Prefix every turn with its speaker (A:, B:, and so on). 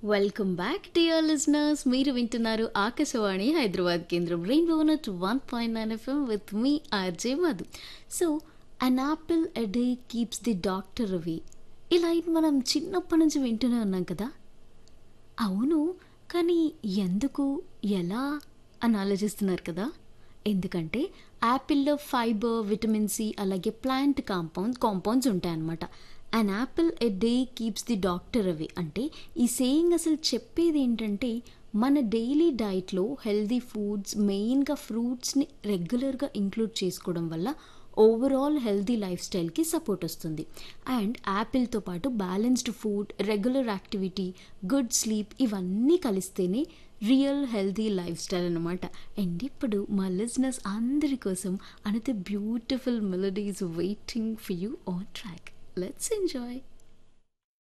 A: welcome back dear listeners మీరు వింటున్నారు ఆకాశవాణి హైదరాబాద్ కేంద్రం రెయిన్బో నట్ one point nine FM with మీ RJ Madhu so an apple a day keeps the doctor away ఇలా ఇది మనం చిన్నప్పటి నుంచి వింటూనే ఉన్నాం కదా అవును కానీ ఎందుకు ఎలా అని ఆలోచిస్తున్నారు కదా ఎందుకంటే యాపిల్లో ఫైబర్ విటమిన్ సి అలాగే ప్లాంట్ కాంపౌండ్ కాంపౌండ్స్ ఉంటాయన్నమాట and apple a day keeps the doctor away అంటే ఈ సేయింగ్ అసలు చెప్పేది ఏంటంటే మన డైలీ డైట్లో హెల్దీ ఫుడ్స్ మెయిన్గా ఫ్రూట్స్ని రెగ్యులర్గా ఇంక్లూడ్ చేసుకోవడం వల్ల ఓవరాల్ హెల్దీ లైఫ్ స్టైల్కి సపోర్ట్ వస్తుంది అండ్ యాపిల్తో పాటు balanced food regular activity good sleep ఇవన్నీ కలిస్తేనే రియల్ హెల్దీ లైఫ్ స్టైల్ అనమాట అండ్ ఇప్పుడు మా లిజినెస్ అందరి కోసం అనత beautiful melodies waiting for you on track let's enjoy